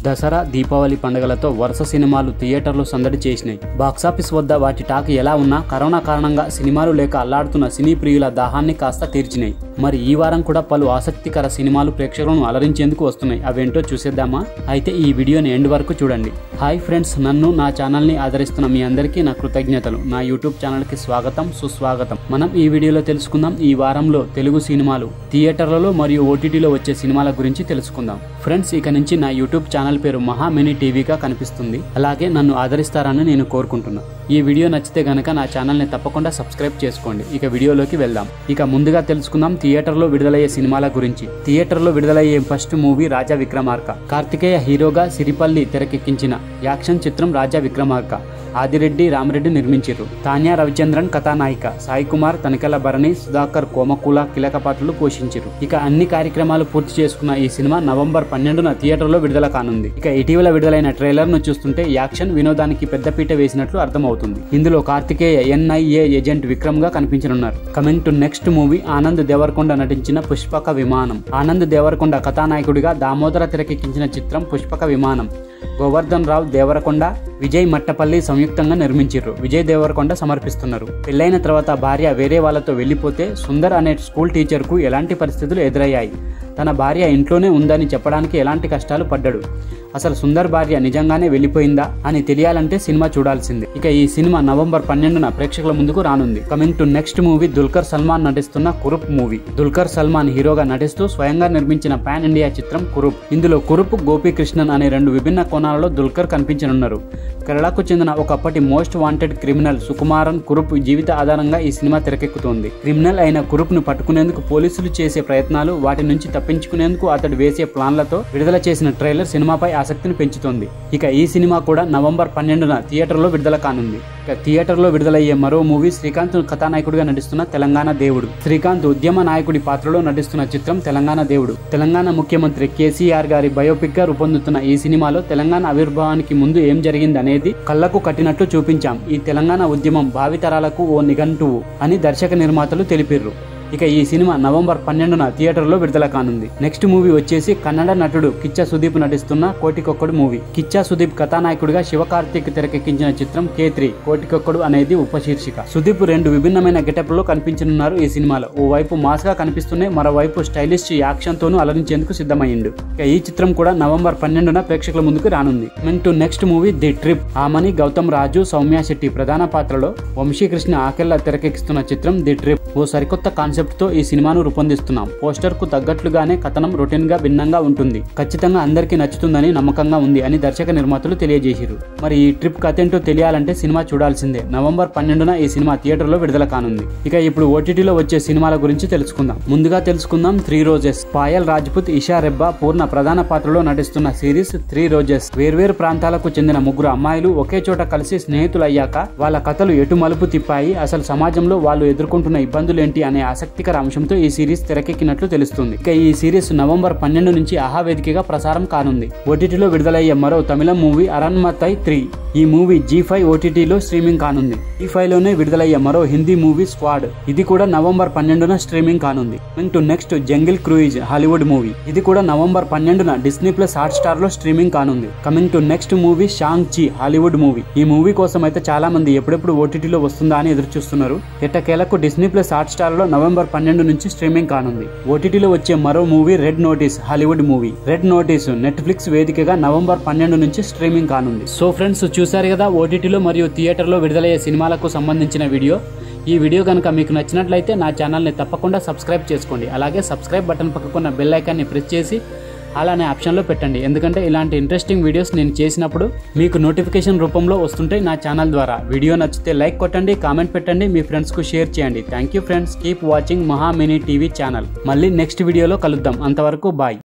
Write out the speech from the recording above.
దసరా దీపావళి పండుగలతో వరుస సినిమాలు థియేటర్లు సందడి చేసినాయి బాక్సాఫీస్ వద్ద వాటి టాక్ ఎలా ఉన్నా కరోనా కారణంగా సినిమాలు లేక అల్లాడుతున్న సినీ ప్రియుల దాహాన్ని కాస్త తీర్చినాయి మరి ఈ వారం కూడా పలు ఆసక్తికర సినిమాలు ప్రేక్షకులను అలరించేందుకు వస్తున్నాయి అవేంటో చూసేద్దామా అయితే ఈ వీడియోని ఎండ్ వరకు చూడండి హాయ్ ఫ్రెండ్స్ నన్ను నా ఛానల్ని ఆదరిస్తున్న మీ అందరికీ నా కృతజ్ఞతలు నా యూట్యూబ్ ఛానల్కి స్వాగతం సుస్వాగతం మనం ఈ వీడియోలో తెలుసుకుందాం ఈ వారంలో తెలుగు సినిమాలు థియేటర్లలో మరియు ఓటీటీలో వచ్చే సినిమాల గురించి తెలుసుకుందాం ఫ్రెండ్స్ ఇక నుంచి నా యూట్యూబ్ ఛానల్ పేరు మహా మినీ టీవీగా కనిపిస్తుంది అలాగే నన్ను ఆదరిస్తారని నేను కోరుకుంటున్నా ఈ వీడియో నచ్చితే గనక నా ఛానల్ని తప్పకుండా సబ్స్క్రైబ్ చేసుకోండి ఇక వీడియోలోకి వెళ్దాం ఇక ముందుగా తెలుసుకుందాం థియేటర్లో విడుదలయ్యే సినిమాల గురించి థియేటర్లో విడుదలయ్యే ఫస్ట్ మూవీ రాజా విక్రమార్క కార్తికేయ హీరోగా సిరిపల్లి తెరకెక్కించిన యాక్షన్ చిత్రం రాజా విక్రమార్క ఆదిరెడ్డి రామరెడ్డి నిర్మించారు తాన్యా రవిచంద్రన్ కథానాయిక సాయి కుమార్ తనికెల భరణి సుధాకర్ కోమకూల కీలక పాత్రలు పోషించారు ఇక అన్ని కార్యక్రమాలు పూర్తి చేసుకున్న ఈ సినిమా నవంబర్ పన్నెండున థియేటర్లో విడుదల కానుంది ఇక ఇటీవల విడుదలైన ట్రైలర్ ను చూస్తుంటే యాక్షన్ వినోదానికి పెద్దపీట వేసినట్లు అర్థమవుతుంది ఇందులో కార్తికేయ ఎన్ఐఏ ఏజెంట్ విక్రమ్ గా కనిపించనున్నారు coming to next movie Anand Deverakonda నటించిన పుష్పక విమానం ఆనంద్ దేవరకొండ కథానాయకుడిగా దామోదర తెరకెక్కించిన చిత్రం పుష్పక విమానం గోవర్ధన్ రావు దేవరకొండ విజయ్ మట్టపల్లి సంయుక్తంగా నిర్మించారు విజయ్ దేవరకొండ సమర్పిస్తున్నారు పెళ్లైన తర్వాత భార్య వేరే వాళ్ళతో వెళ్లిపోతే సుందర్ అనే స్కూల్ టీచర్కు ఎలాంటి పరిస్థితులు ఎదురయ్యాయి తన భార్య ఇంట్లోనే ఉందని చెప్పడానికి ఎలాంటి కష్టాలు పడ్డాడు అసలు సుందర్ భార్య నిజంగానే వెళ్ళిపోయిందా అని తెలియాలంటే సినిమా చూడాల్సిందే ఇక ఈ సినిమా నవంబర్ పన్నెండున ప్రేక్షకుల ముందుకు రానుంది coming to next movie Dulquer Salmaan నటిస్తున్న కురుప్ మూవీ దుల్కర్ సల్మాన్ హీరోగా నటిస్తూ స్వయంగా నిర్మించిన పాన్ ఇండియా చిత్రం కురుప్ ఇందులో కురుప్ గోపీకృష్ణన్ అనే రెండు విభిన్న కోణాలలో దుల్కర్ కనిపించనున్నారు కేరళకు చెందిన ఒకప్పటి most wanted criminal Sukumaran Kurup జీవిత ఆధారంగా ఈ సినిమా తెరకెక్కుతోంది క్రిమినల్ అయిన కురుప్ ను పట్టుకునేందుకు పోలీసులు చేసే ప్రయత్నాలు వాటి నుంచి తప్పించుకునేందుకు అతడు వేసే ప్లాన్లతో విడుదల చేసిన ట్రైలర్ సినిమాపై ఆసక్తిని పెంచుతోంది ఇక ఈ సినిమా కూడా నవంబర్ పన్నెండున థియేటర్లో విడుదల కానుంది ఇక థియేటర్లో విడుదలయ్యే మరో మూవీ శ్రీకాంత్ కథానాయకుడిగా నటిస్తున్న తెలంగాణ దేవుడు శ్రీకాంత్ ఉద్యమ నాయకుడి పాత్రలో నటిస్తున్న చిత్రం తెలంగాణ దేవుడు తెలంగాణ ముఖ్యమంత్రి కేసీఆర్ గారి బయోపిక్ గా రూపొందుతున్న ఈ సినిమాలో తెలంగాణ ఆవిర్భావానికి ముందు ఏం జరిగింది అనేది కళ్లకు కట్టినట్లు చూపించాం ఈ తెలంగాణ ఉద్యమం భావితరాలకు ఓ నిఘంటువు అని దర్శక నిర్మాతలు తెలిపిర్రు ఇక ఈ సినిమా నవంబర్ పన్నెండున థియేటర్లో విడుదల కానుంది నెక్స్ట్ మూవీ వచ్చేసి కన్నడ నటుడు కిచ్చా సుదీప్ నటిస్తున్న కోటికొక్కడు మూవీ కిచ్చా సుదీప్ కథానాయకుడిగా శివకార్తిక్ తెరకెక్కించిన చిత్రం కే త్రీ కోటికొక్కడు అనేది ఉపశీర్షిక సుదీప్ రెండు విభిన్నమైన గెటప్ లో కనిపించనున్నారు ఈ సినిమాలో ఓ వైపు మాస్ గా కనిపిస్తూనే మరోవైపు స్టైలిష్ యాక్షన్ తోనూ అలరించేందుకు సిద్ధమైండు ఇక ఈ చిత్రం కూడా నవంబర్ పన్నెండున ప్రేక్షకుల ముందుకు రానుంది coming to next movie the trip Amani Gautam Raju Sowmya Shetty ప్రధాన పాత్రలో వంశీకృష్ణ ఆకెల్లా తెరకెక్కిస్తున్న చిత్రం ది ట్రిప్ ఓ సరికొత్త కాన్సెప్ట్ తో ఈ సినిమాను రూపొందిస్తున్నాం పోస్టర్ కు తగ్గట్లుగానే కథనం రొటీన్ గా భిన్నంగా ఉంటుంది ఖచ్చితంగా అందరికీ నచ్చుతుందని నమ్మకంగా ఉంది అని దర్శక నిర్మాతలు తెలియజేశారు మరి ఈ ట్రిప్ కథ ఏంటో తెలియాలంటే సినిమా చూడాల్సిందే నవంబర్ పన్నెండున ఈ సినిమా థియేటర్ లో విడుదల కానుంది ఇక ఇప్పుడు ఓటీటీలో వచ్చే సినిమాల గురించి తెలుసుకుందాం ముందుగా తెలుసుకుందాం త్రీ రోజెస్ పాయల్ రాజ్పుత్ ఇషా రెబ్బా పూర్ణ ప్రధాన పాత్రలో నటిస్తున్న సిరీస్ త్రీ రోజెస్ వేర్వేరు ప్రాంతాలకు చెందిన ముగ్గురు అమ్మాయిలు ఒకే చోట కలిసి స్నేహితులయ్యాక వాళ్ళ కథలు ఎటు మలుపు తిప్పాయి అసలు సమాజంలో వాళ్ళు ఎదుర్కొంటున్న ఇబ్బందులేంటి అనే ఆసక్తికర అంశంతో ఈ సిరీస్ తెరకెక్కినట్లు తెలుస్తుంది ఇక ఈ సిరీస్ నవంబర్ పన్నెండు నుంచి ఆహా వేదికగా ప్రసారం కానుంది ఓటీటీలో విడుదలయ్యే మరో తమిళం మూవీ అరణ్మతై త్రీ ఈ మూవీ జీ ఫైవ్ ఓటీటీలో స్ట్రీమింగ్ కానుంది జీ ఫైవ్ లోనే విడుదలయ్యే మరో హిందీ మూవీ స్క్వాడ్ ఇది కూడా నవంబర్ పన్నెండున స్ట్రీమింగ్ కానుంది to next jungle cruise Hollywood movie ఇది కూడా నవంబర్ పన్నెండున డిస్నీ ప్లస్ హాట్ స్టార్ లో స్ట్రీమింగ్ కానుంది coming to next movie Shang Chi Hollywood movie ఈ మూవీ కోసం అయితే చాలా మంది ఎప్పుడెప్పుడు ఓటీటీలో వస్తుందా అని ఎదురు చూస్తున్నారు ఎట్టకేలకు డిస్నీ ప్లస్ హాట్ స్టార్ లో నవంబర్ పన్నెండు నుంచి స్ట్రీమింగ్ కానుంది ఓటీటీలో వచ్చే మరో movie red notice Hollywood movie red notice Netflix వేదికగా నవంబర్ పన్నెండు నుంచి స్ట్రీమింగ్ కానుంది సో ఫ్రెండ్స్ చూసారు కదా ఓటీటీలో మరియు థియేటర్లో విడుదలయ్యే సినిమాలకు సంబంధించిన వీడియో ఈ వీడియో కనుక మీకు నచ్చినట్లయితే నా ఛానల్ని తప్పకుండా సబ్స్క్రైబ్ చేసుకోండి అలాగే సబ్స్క్రైబ్ బటన్ పక్కకున్న బెల్ ఐకాన్ని ప్రెస్ చేసి అలానే ఆప్షన్లో పెట్టండి ఎందుకంటే ఇలాంటి ఇంట్రెస్టింగ్ వీడియోస్ నేను చేసినప్పుడు మీకు నోటిఫికేషన్ రూపంలో వస్తుంటాయి నా ఛానల్ ద్వారా వీడియో నచ్చితే లైక్ కొట్టండి కామెంట్ పెట్టండి మీ ఫ్రెండ్స్కు షేర్ చేయండి thank you friends keep watching Maha mini TV channel మళ్ళీ నెక్స్ట్ వీడియోలో కలుద్దాం అంతవరకు బాయ్